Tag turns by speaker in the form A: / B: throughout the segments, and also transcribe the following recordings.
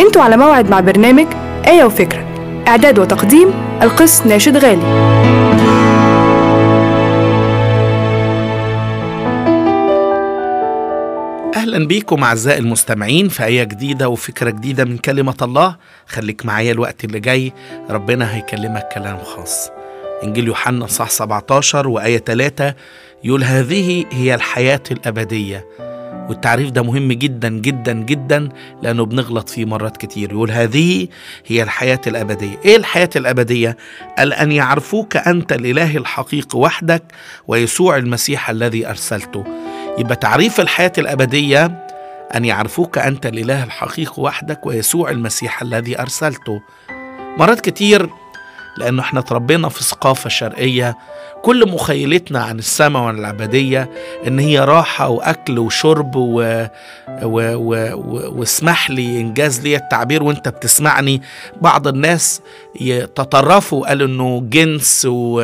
A: انتوا على موعد مع برنامج آية وفكرة إعداد وتقديم القس ناشد غالي
B: اهلا بيكم اعزائي المستمعين في ايه جديده وفكره جديده من كلمه الله خليك معايا الوقت اللي جاي ربنا هيكلمك كلام خاص انجيل يوحنا صح 17 وايه 3 يقول هذه هي الحياه الابديه والتعريف ده مهم جدا جدا جدا لانه بنغلط فيه مرات كتير يقول هذه هي الحياه الابديه ايه الحياه الابديه قال ان يعرفوك انت الاله الحقيقي وحدك ويسوع المسيح الذي ارسلته يبقى تعريف الحياة الأبدية أن يعرفوك أنت الإله الحقيقي وحدك ويسوع المسيح الذي أرسلته مرات كتير لأنه احنا تربينا في ثقافة شرقية كل مخيلتنا عن السماء والعبدية إن هي راحة وأكل وشرب و... و... و... و... واسمح لي إنجاز لي التعبير وأنت بتسمعني بعض الناس يتطرفوا قالوا إنه جنس و...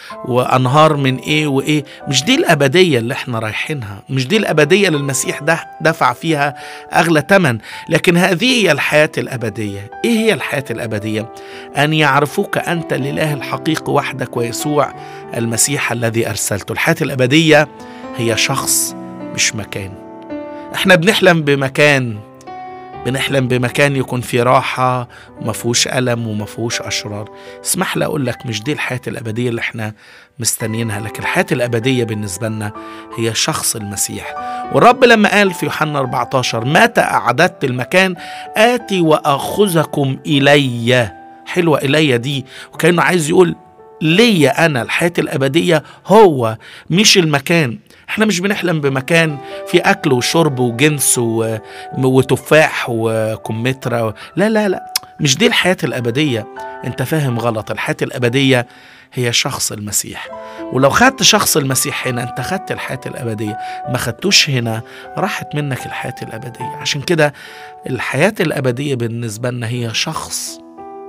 B: وأنهار من إيه وإيه مش دي الأبدية اللي إحنا رايحينها مش دي الأبدية اللي المسيح ده دفع فيها أغلى ثمن لكن هذه هي الحياة الأبدية إيه هي الحياة الأبدية أن يعرفوك أنت الإله الحقيقي وحدك ويسوع المسيح الذي أرسلته الحياة الأبدية هي شخص مش مكان احنا بنحلم بمكان بنحلم بمكان يكون فيه راحة وما فيهوش ألم وما فيهوش أشرار اسمح لي أقول لك مش دي الحياة الأبدية اللي احنا مستنيينها لكن الحياة الأبدية بالنسبة لنا هي شخص المسيح والرب لما قال في يوحنا 14 متى أعددت المكان آتي وأخذكم إلي حلوة إلي دي وكأنه عايز يقول ليا أنا الحياة الأبدية هو مش المكان احنا مش بنحلم بمكان فيه أكل وشرب وجنس و... وتفاح وكمثرى لا لا لا مش دي الحياة الأبدية انت فاهم غلط الحياة الأبدية هي شخص المسيح ولو خدت شخص المسيح هنا انت خدت الحياة الأبدية ما خدتوش هنا راحت منك الحياة الأبدية عشان كده الحياة الأبدية بالنسبة لنا هي شخص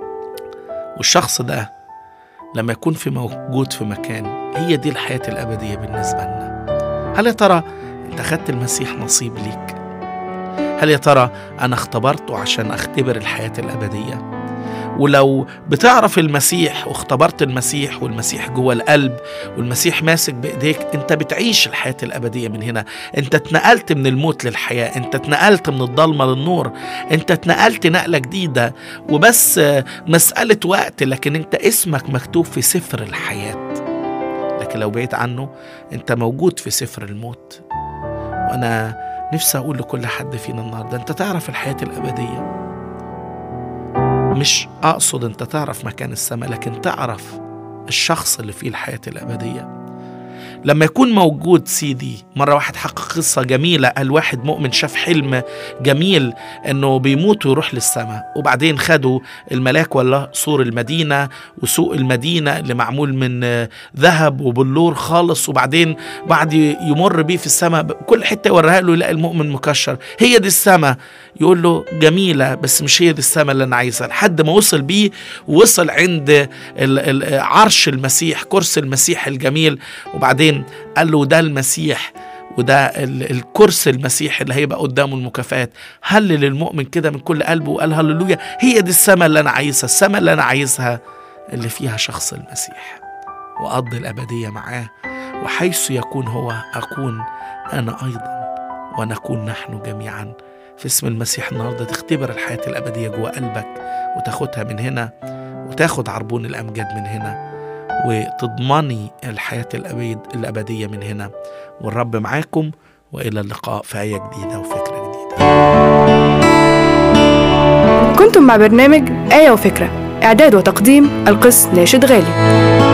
B: والشخص ده لما يكون في موجود في مكان هي دي الحياة الأبدية بالنسبة لنا هل يا ترى أنت خدت المسيح نصيب ليك هل يا ترى أنا اختبرته عشان أختبر الحياة الأبدية ولو بتعرف المسيح واختبرت المسيح والمسيح جوه القلب والمسيح ماسك بايديك انت بتعيش الحياه الابديه من هنا انت اتنقلت من الموت للحياه انت اتنقلت من الضلمه للنور انت اتنقلت نقله جديده وبس مساله وقت لكن انت اسمك مكتوب في سفر الحياه لكن لو بعيد عنه انت موجود في سفر الموت وانا نفسي اقول لكل حد فينا النهارده انت تعرف الحياه الابديه مش أقصد أنت تعرف مكان السماء لكن تعرف الشخص اللي فيه الحياة الأبدية لما يكون موجود سيدي مرة واحد حقق قصة جميلة قال واحد مؤمن شاف حلم جميل انه بيموت ويروح للسماء وبعدين خدوا الملاك ولا سور المدينة وسوق المدينة اللي معمول من ذهب وبلور خالص وبعدين بعد يمر بيه في السماء كل حتة يوريها له يلاقي المؤمن مكشر هي دي السماء يقول له جميلة بس مش هي دي السماء اللي أنا عايزها لحد ما وصل بيه ووصل عند عرش المسيح كرسي المسيح الجميل وبعدين قال له ده المسيح وده الكرسي المسيح اللي هيبقى قدامه المكافآت هلل المؤمن كده من كل قلبه وقال هللويا هي دي السماء اللي أنا عايزها السماء اللي أنا عايزها اللي فيها شخص المسيح وأقضي الأبدية معاه وحيث يكون هو أكون أنا أيضا ونكون نحن جميعا في اسم المسيح النهارده تختبر الحياة الأبدية جوه قلبك وتاخدها من هنا وتاخد عربون الأمجاد من هنا وتضمني الحياة الأبد الأبدية من هنا والرب معاكم وإلى اللقاء في آية جديدة وفكرة جديدة
A: كنتم مع برنامج آية وفكرة إعداد وتقديم القس ناشد غالي